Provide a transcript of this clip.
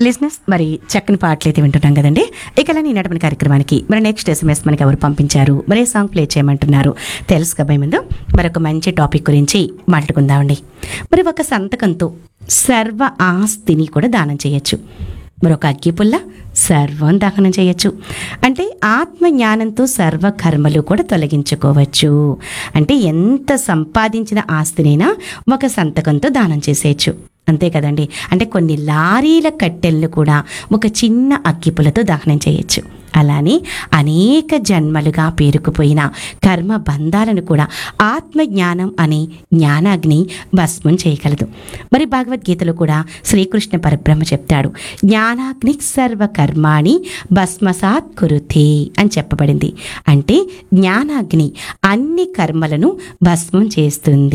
లిజినెస్ మరి చక్కని పాటలు అయితే వింటున్నాం కదండి ఇక అలా ఈనాటి కార్యక్రమానికి మరి నెక్స్ట్ ఎస్ఎంఎస్ మనకి ఎవరు పంపించారు మరి సాంగ్ ప్లే చేయమంటున్నారు తెలుసు కదా ముందు మరొక మంచి టాపిక్ గురించి మాట్లాడుకుందామండి మరి ఒక సంతకంతో సర్వ ఆస్తిని కూడా దానం చేయొచ్చు మరొక అగ్గిపుల్ల సర్వం దహనం చేయొచ్చు అంటే ఆత్మ జ్ఞానంతో సర్వ కర్మలు కూడా తొలగించుకోవచ్చు అంటే ఎంత సంపాదించిన ఆస్తినైనా ఒక సంతకంతో దానం చేసేయచ్చు అంతే కదండి అంటే కొన్ని లారీల కట్టెలను కూడా ఒక చిన్న అగ్గిపులతో దహనం చేయొచ్చు అలానే అనేక జన్మలుగా పేరుకుపోయిన కర్మ బంధాలను కూడా ఆత్మజ్ఞానం అనే జ్ఞానాగ్ని భస్మం చేయగలదు మరి భగవద్గీతలో కూడా శ్రీకృష్ణ పరబ్రహ్మ చెప్తాడు జ్ఞానాగ్ని సర్వ కర్మాణి భస్మసాత్ కురుతే అని చెప్పబడింది అంటే జ్ఞానాగ్ని అన్ని కర్మలను భస్మం చేస్తుంది